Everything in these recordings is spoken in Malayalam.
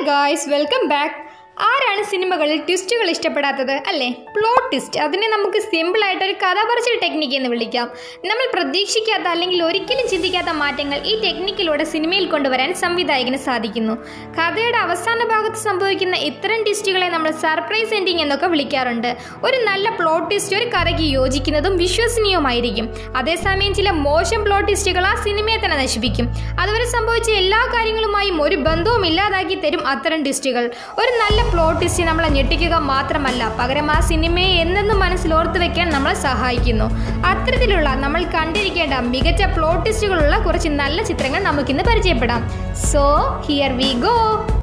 ഗായ്സ് വെൽക്കം ബാക്ക് ആരാണ് സിനിമകളിൽ ട്വിസ്റ്റുകൾ ഇഷ്ടപ്പെടാത്തത് അല്ലേ പ്ലോട്ട് ട്വിസ്റ്റ് അതിനെ നമുക്ക് സിമ്പിളായിട്ട് ഒരു കഥ പറച്ചിൽ ടെക്നിക്ക് എന്ന് വിളിക്കാം നമ്മൾ പ്രതീക്ഷിക്കാത്ത അല്ലെങ്കിൽ ഒരിക്കലും ചിന്തിക്കാത്ത മാറ്റങ്ങൾ ഈ ടെക്നിക്കിലൂടെ സിനിമയിൽ കൊണ്ടുവരാൻ സംവിധായകന് സാധിക്കുന്നു കഥയുടെ അവസാന ഭാഗത്ത് സംഭവിക്കുന്ന ഇത്തരം ട്വിസ്റ്റുകളെ നമ്മൾ സർപ്രൈസ് എൻഡിങ് എന്നൊക്കെ വിളിക്കാറുണ്ട് ഒരു നല്ല പ്ലോട്ട് ട്വിസ്റ്റ് ഒരു കഥയ്ക്ക് യോജിക്കുന്നതും വിശ്വസനീയവുമായിരിക്കും അതേസമയം ചില മോശം പ്ലോട്ട് ട്വിസ്റ്റുകൾ ആ സിനിമയെ തന്നെ നശിപ്പിക്കും അതുവരെ സംഭവിച്ച എല്ലാ കാര്യങ്ങളുമായും ഒരു ബന്ധവും ഇല്ലാതാക്കി തരും അത്തരം ട്വിസ്റ്റുകൾ ഒരു നല്ല പ്ലോട്ട് ട്വിസ്റ്റ് നമ്മളെ ഞെട്ടിക്കുക മാത്രമല്ല പകരം ആ സിനിമയെ എന്നെന്നും മനസ്സിൽ ഓർത്തു വെക്കാൻ നമ്മളെ സഹായിക്കുന്നു അത്തരത്തിലുള്ള നമ്മൾ കണ്ടിരിക്കേണ്ട മികച്ച പ്ലോട്ട് ട്വിസ്റ്റുകളുള്ള കുറച്ച് നല്ല ചിത്രങ്ങൾ നമുക്കിന്ന് പരിചയപ്പെടാം സോ ഹിയർ വി ഗോ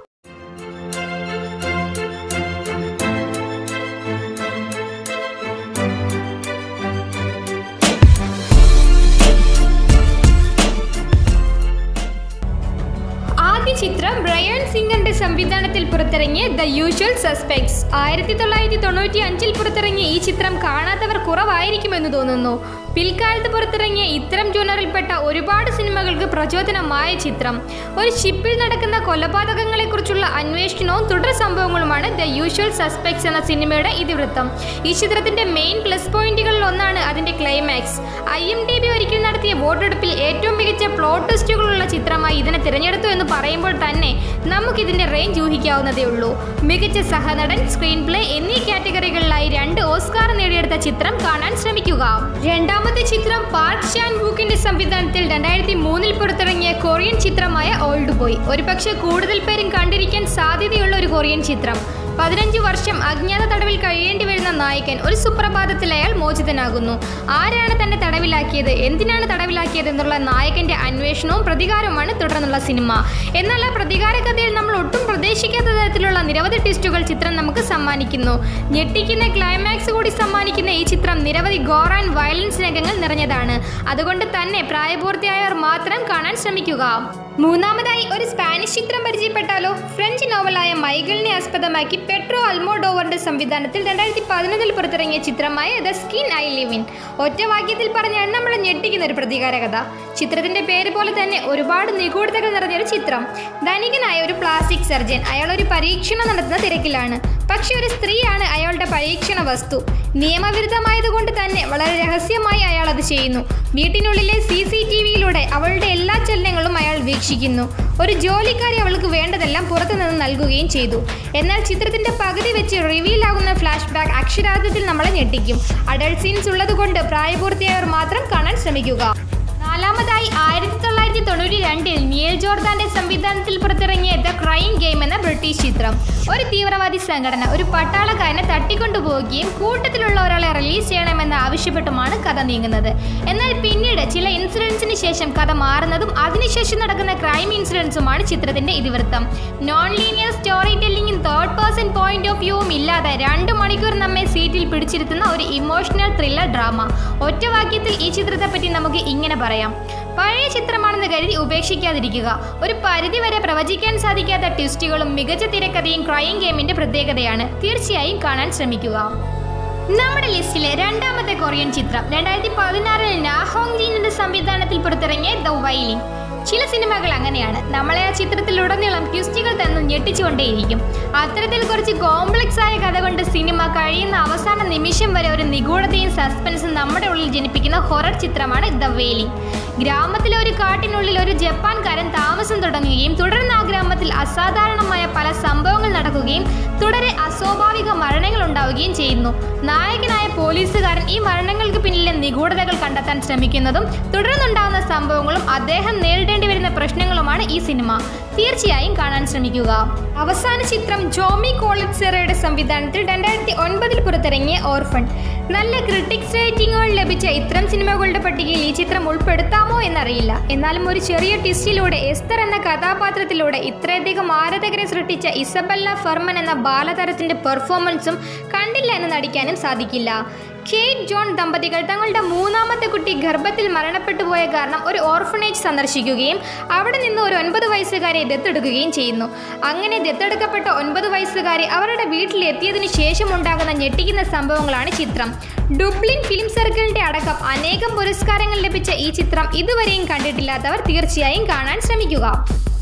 ആദ്യ ചിത്രം ബ്രയൺ സിംഗറിന്റെ സംവിധാനത്തിൽ പുറത്തിറങ്ങിയ ദ യൂഷ്വൽ സസ്പെക്ട്സ് ആയിരത്തി തൊള്ളായിരത്തി തൊണ്ണൂറ്റി അഞ്ചിൽ പുറത്തിറങ്ങിയ ഈ ചിത്രം കാണാത്തവർ കുറവായിരിക്കുമെന്ന് തോന്നുന്നു പിൽക്കാലത്ത് പുറത്തിറങ്ങിയ ഇത്തരം ജോണറിൽപ്പെട്ട ഒരുപാട് സിനിമകൾക്ക് പ്രചോദനമായ ചിത്രം ഒരു ഷിപ്പിൽ നടക്കുന്ന കൊലപാതകങ്ങളെക്കുറിച്ചുള്ള അന്വേഷണവും തുടർ സംഭവങ്ങളുമാണ് ദ യൂഷ്വൽ സസ്പെക്ട്സ് എന്ന സിനിമയുടെ ഇതിവൃത്തം ഈ ചിത്രത്തിന്റെ മെയിൻ പ്ലസ് പോയിന്റുകളിൽ ഒന്നാണ് അതിന്റെ climax I M D B ഒരിക്കൽ നടത്തിയ വോട്ടെടുപ്പിൽ ഏറ്റവും മികച്ച പ്ലോട്ട് ട്വിസ്റ്റുകളുള്ള ചിത്രമായി ഇതിനെ തിരഞ്ഞെടുത്തു എന്ന് പറയുമ്പോൾ തന്നെ നമുക്കിതിന്റെ റേഞ്ച് ഊഹിക്കാവുന്നതേ ഉള്ളൂ മികച്ച സഹനടൻ സ്ക്രീൻ പ്ലേ എന്നീ കാറ്റഗറികളിലായി രണ്ട് ഓസ്കാർ നേടിയെടുത്ത ചിത്രം കാണാൻ ശ്രമിക്കുക രണ്ടാമത്തെ ചിത്രം പാർക്ക് ഷാൻ ബുക്കിന്റെ സംവിധാനത്തിൽ രണ്ടായിരത്തി മൂന്നിൽ പുറത്തിറങ്ങിയ കൊറിയൻ ചിത്രമായ ഓൾഡ് ബോയ് ഒരുപക്ഷെ കൂടുതൽ പേരും കണ്ടിരിക്കാൻ സാധ്യതയുള്ള ഒരു കൊറിയൻ ചിത്രം പതിനഞ്ച് വർഷം അജ്ഞാത തടവിൽ കഴിയേണ്ടി വരുന്ന നായകൻ ഒരു സുപ്രഭാതത്തിൽ അയാൾ മോചിതനാകുന്നു ആരാണ് തന്നെ തടവിലാക്കിയത് എന്തിനാണ് തടവിലാക്കിയത് എന്നുള്ള നായകന്റെ അന്വേഷണവും പ്രതികാരവുമാണ് തുടർന്നുള്ള സിനിമ എന്നാൽ ആ പ്രതികാര കഥയിൽ നമ്മൾ ഒട്ടും പ്രതീക്ഷിക്കാത്ത തരത്തിലുള്ള നിരവധി ട്വിസ്റ്റുകൾ ചിത്രം നമുക്ക് സമ്മാനിക്കുന്നു ഞെട്ടിക്കുന്ന ക്ലൈമാക്സ് കൂടി സമ്മാനിക്കുന്ന ഈ ചിത്രം നിരവധി ഗോർ ആൻഡ് വയലൻസ് രംഗങ്ങൾ നിറഞ്ഞതാണ് അതുകൊണ്ട് തന്നെ പ്രായപൂർത്തിയായവർ മാത്രം കാണാൻ ശ്രമിക്കുക മൂന്നാമതായി ഒരു സ്പാനിഷ് ചിത്രം പരിചയപ്പെട്ടാലോ ഫ്രഞ്ച് നോവലായ മൈഗിളിനെ ആസ്പദമാക്കി പെട്രോ അൽമോഡോവറിന്റെ സംവിധാനത്തിൽ രണ്ടായിരത്തി പതിനൊന്നിൽ പുറത്തിറങ്ങിയ ചിത്രമായ the skin I live in ഒറ്റ വാക്യത്തിൽ പറഞ്ഞാൽ നമ്മളെ ഞെട്ടിക്കുന്ന ഒരു പ്രതികാര കഥ ചിത്രത്തിന്റെ പേര് പോലെ തന്നെ ഒരുപാട് നിഗൂഢതകൾ നിറഞ്ഞൊരു ചിത്രം ധനികനായ ഒരു പ്ലാസ്റ്റിക് സർജൻ അയാൾ ഒരു പരീക്ഷണം നടത്തുന്ന തിരക്കിലാണ് പക്ഷെ ഒരു സ്ത്രീയാണ് അയാളുടെ പരീക്ഷണ വസ്തു നിയമവിരുദ്ധമായതുകൊണ്ട് തന്നെ വളരെ രഹസ്യമായി അയാൾ അത് ചെയ്യുന്നു വീട്ടിനുള്ളിലെ സി സി ടി വിയിലൂടെ അവളുടെ എല്ലാ ചലനങ്ങളും അയാൾ വീക്ഷിക്കുന്നു ഒരു ജോലിക്കാരി അവൾക്ക് വേണ്ടതെല്ലാം പുറത്തുനിന്ന് നൽകുകയും ചെയ്തു എന്നാൽ ചിത്രത്തിന്റെ പകുതി വെച്ച് റിവീൽ ആകുന്ന ഫ്ലാഷ് ബാക്ക് അക്ഷരാർത്ഥത്തിൽ നമ്മളെ ഞെട്ടിക്കും അഡൾട്ട് സീൻസ് ഉള്ളതുകൊണ്ട് പ്രായപൂർത്തിയായവർ മാത്രം കാണാൻ ശ്രമിക്കുക നാലാമതായി ആയിരത്തി തൊള്ളായിരത്തി തൊണ്ണൂറ്റി രണ്ടിൽ നിയൽ ജോർദാന്റെ സംവിധാനത്തിൽ പുറത്തിറങ്ങിയ ദ ക്രൈം ഗെയിം എന്ന ബ്രിട്ടീഷ് ചിത്രം ഒരു തീവ്രവാദി സംഘടന ഒരു പട്ടാളക്കാരനെ തട്ടിക്കൊണ്ടുപോവുകയും കൂട്ടത്തിലുള്ള ഒരാളെ റിലീസ് ചെയ്യണമെന്ന് ആവശ്യപ്പെട്ടുമാണ് കഥ നീങ്ങുന്നത് എന്നാൽ പിന്നീട് ചില ഇൻസിഡൻസിന് ശേഷം കഥ മാറുന്നതും അതിനുശേഷം നടക്കുന്ന ക്രൈം ഇൻസിഡൻസുമാണ് ചിത്രത്തിന്റെ ഇതിവൃത്തം നോൺ ലീനിയർ സ്റ്റോറി ടെല്ലിംഗും തേർഡ് പേഴ്സൺ പോയിന്റ് ഓഫ് വ്യൂവും ഇല്ലാതെ രണ്ട് മണിക്കൂർ നമ്മെ സീറ്റിൽ പിടിച്ചിരുത്തുന്ന ഒരു ഇമോഷണൽ ത്രില്ലർ ഡ്രാമ ഒറ്റ വാക്യത്തിൽ ഈ ചിത്രത്തെപ്പറ്റി നമുക്ക് ഇങ്ങനെ പറയാം പഴയ ചിത്രമാണെന്ന് കരുതി ഉപേക്ഷിക്കാതിരിക്കുക ഒരു പരിധിവരെ പ്രവചിക്കാൻ സാധിക്കാത്ത ട്വിസ്റ്റുകളും മികച്ച തിരക്കഥയും ക്രൈം ഗെയിമിന്റെ പ്രത്യേകതയാണ് തീർച്ചയായും കാണാൻ ശ്രമിക്കുക നമ്മുടെ ലിസ്റ്റിലെ രണ്ടാമത്തെ കൊറിയൻ ചിത്രം രണ്ടായിരത്തി പതിനാറിൽ നാഹോങ് ജീനിന്റെ സംവിധാനത്തിൽ പുറത്തിറങ്ങിയ ദ വൈലിംഗ് ചില സിനിമകൾ അങ്ങനെയാണ് നമ്മളെ ആ ചിത്രത്തിലുടനീളം ട്വിസ്റ്റുകൾ തന്നു ഞെട്ടിച്ചുകൊണ്ടേയിരിക്കും അത്തരത്തിൽ കുറച്ച് കോംപ്ലക്സ് ആയ കഥ കൊണ്ട് സിനിമ കഴിയുന്ന അവസാന നിമിഷം വരെ ഒരു നിഗൂഢതയും സസ്പെൻസും നമ്മുടെ ഉള്ളിൽ ജനിപ്പിക്കുന്ന ഹൊറർ ചിത്രമാണ് ദ വേലിംഗ് ഗ്രാമത്തിലെ ഒരു കാട്ടിനുള്ളിൽ ഒരു ജപ്പാൻകാരൻ താമസം തുടങ്ങുകയും തുടർന്ന് ആ ഗ്രാമത്തിൽ അസാധാരണമായ പല സംഭവങ്ങൾ നടക്കുകയും തുടരെ അസ്വാഭാവിക മരണങ്ങൾ ഉണ്ടാവുകയും ചെയ്യുന്നു നായകനായ പോലീസുകാരൻ ഈ മരണങ്ങൾക്ക് പിന്നിലെ നിഗൂഢതകൾ കണ്ടെത്താൻ ശ്രമിക്കുന്നതും തുടർന്നുണ്ടാകുന്ന സംഭവങ്ങളും അദ്ദേഹം നേരിടേണ്ടി വരുന്ന പ്രശ്നങ്ങളുമാണ് ഈ സിനിമ തീർച്ചയായും കാണാൻ ശ്രമിക്കുക അവസാന ചിത്രം ജോമി കോളിറ്റ്സെറയുടെ സംവിധാനത്തിൽ രണ്ടായിരത്തി ഒൻപതിൽ പുറത്തിറങ്ങിയ ഓർഫൺ നല്ല ക്രിട്ടിക്സ് റേറ്റിംഗുകൾ ലഭിച്ച ഇത്തരം സിനിമകളുടെ പട്ടികയിൽ ഈ ചിത്രം ഉൾപ്പെടുത്താമോ എന്നറിയില്ല എന്നാലും ഒരു ചെറിയ ട്വിസ്റ്റിലൂടെ എസ്തർ എന്ന കഥാപാത്രത്തിലൂടെ ഇത്രയധികം ആരാധകരെ സൃഷ്ടിച്ച ഇസബല്ല ഫെർമൻ എന്ന ബാലതാരത്തിന്റെ പെർഫോമൻസും കണ്ടില്ല എന്ന് നടിക്കാനും സാധിക്കില്ല കെയ്റ്റ് ജോൺ ദമ്പതികൾ തങ്ങളുടെ മൂന്നാമത്തെ കുട്ടി ഗർഭത്തിൽ മരണപ്പെട്ടു പോയ കാരണം ഒരു ഓർഫനേജ് സന്ദർശിക്കുകയും അവിടെ നിന്ന് ഒരു ഒൻപത് വയസ്സുകാരെ ദത്തെടുക്കുകയും ചെയ്യുന്നു അങ്ങനെ ദത്തെടുക്കപ്പെട്ട ഒൻപത് വയസ്സുകാരെ അവരുടെ വീട്ടിലെത്തിയതിനു ശേഷം ഉണ്ടാകുന്ന ഞെട്ടിക്കുന്ന സംഭവങ്ങളാണ് ചിത്രം ഡുബ്ലിൻ ഫിലിം സർക്കിളിന്റെ അടക്കം അനേകം പുരസ്കാരങ്ങൾ ലഭിച്ച ഈ ചിത്രം ഇതുവരെയും കണ്ടിട്ടില്ലാത്തവർ തീർച്ചയായും കാണാൻ ശ്രമിക്കുക